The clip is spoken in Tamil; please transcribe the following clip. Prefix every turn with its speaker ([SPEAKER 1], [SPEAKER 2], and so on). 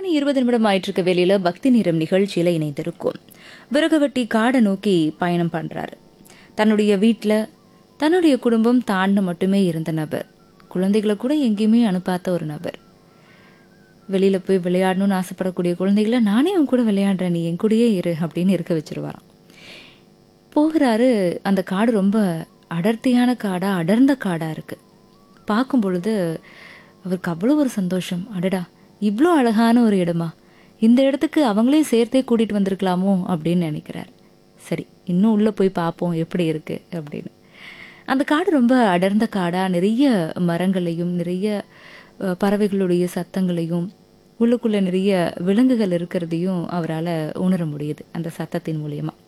[SPEAKER 1] மணி இருபது நிமிடம் ஆயிட்டிருக்க வேலையில பக்தி நிறம் நிகழ்ச்சியில இணைந்திருக்கும் விறகுவெட்டி காடை நோக்கி பயணம் பண்றாரு தன்னுடைய வீட்டில் தன்னுடைய குடும்பம் தான்னு மட்டுமே இருந்த நபர் குழந்தைகளை கூட எங்கேயுமே அனுப்பாத ஒரு நபர் வெளியில போய் விளையாடணும்னு ஆசைப்படக்கூடிய குழந்தைகளை நானே அவன் கூட விளையாடுறேன் நீ என் கூடயே இரு அப்படின்னு இருக்க வச்சிருவாராம் போகிறாரு அந்த காடு ரொம்ப அடர்த்தியான காடா அடர்ந்த காடா இருக்கு பார்க்கும் பொழுது அவருக்கு அவ்வளோ ஒரு சந்தோஷம் அடடா இவ்வளோ அழகான ஒரு இடமா இந்த இடத்துக்கு அவங்களே சேர்த்தே கூட்டிட்டு வந்திருக்கலாமோ அப்படின்னு நினைக்கிறார் சரி இன்னும் உள்ள போய் பார்ப்போம் எப்படி இருக்கு அப்படின்னு அந்த காடு ரொம்ப அடர்ந்த காடா நிறைய மரங்களையும் நிறைய அஹ், பறவைகளுடைய சத்தங்களையும் உள்ளுக்குள்ள நிறைய விலங்குகள் இருக்கிறதையும் அவரால் உணர முடியுது அந்த சத்தத்தின் மூலியமா